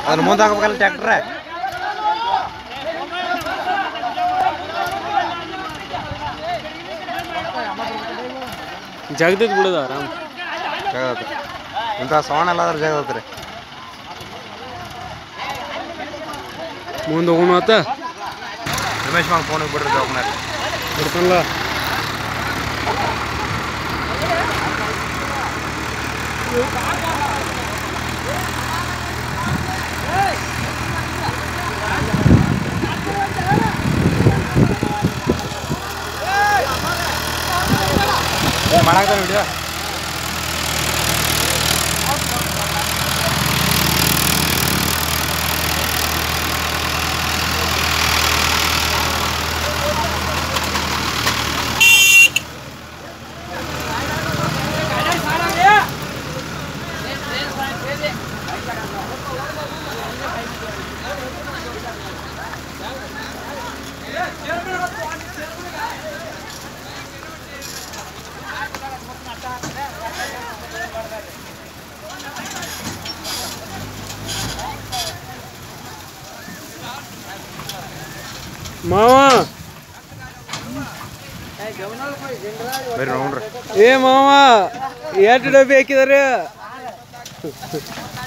ಅದ್ರ ಮುಂದೆ ಹಾಕ್ಬೇಕಲ್ಲ ಟ್ಯಾಕ್ಟ್ರ ಜಗದದ್ ಬಿಡೋದು ಆರಾಮ್ ಜಾಗದ ಇಂಥ ಸವಣ ಎಲ್ಲ ಅದ್ರ ಜಾಗ ಐತ್ರಿ ಮುಂದೆ ಹೋಗೋಣ ಆತ ರಮೇಶ್ ಮಾಗ ಫೋನಿಗೆ ಬಿಡ್ರಿ ದವಾಖಾನೆ ಬಿಡ್ತಾನಲ್ಲ ಮಾಡಾಕ್ತಾರ ವಿಡಿಯೋ ಮಾವ ಬರ್ರಿ ನೋಡ್ರಿ ಏ ಮಾವ ಎಷ್ಟು ಡಬ್ಬಿ ಹಾಕಿದಾರೆ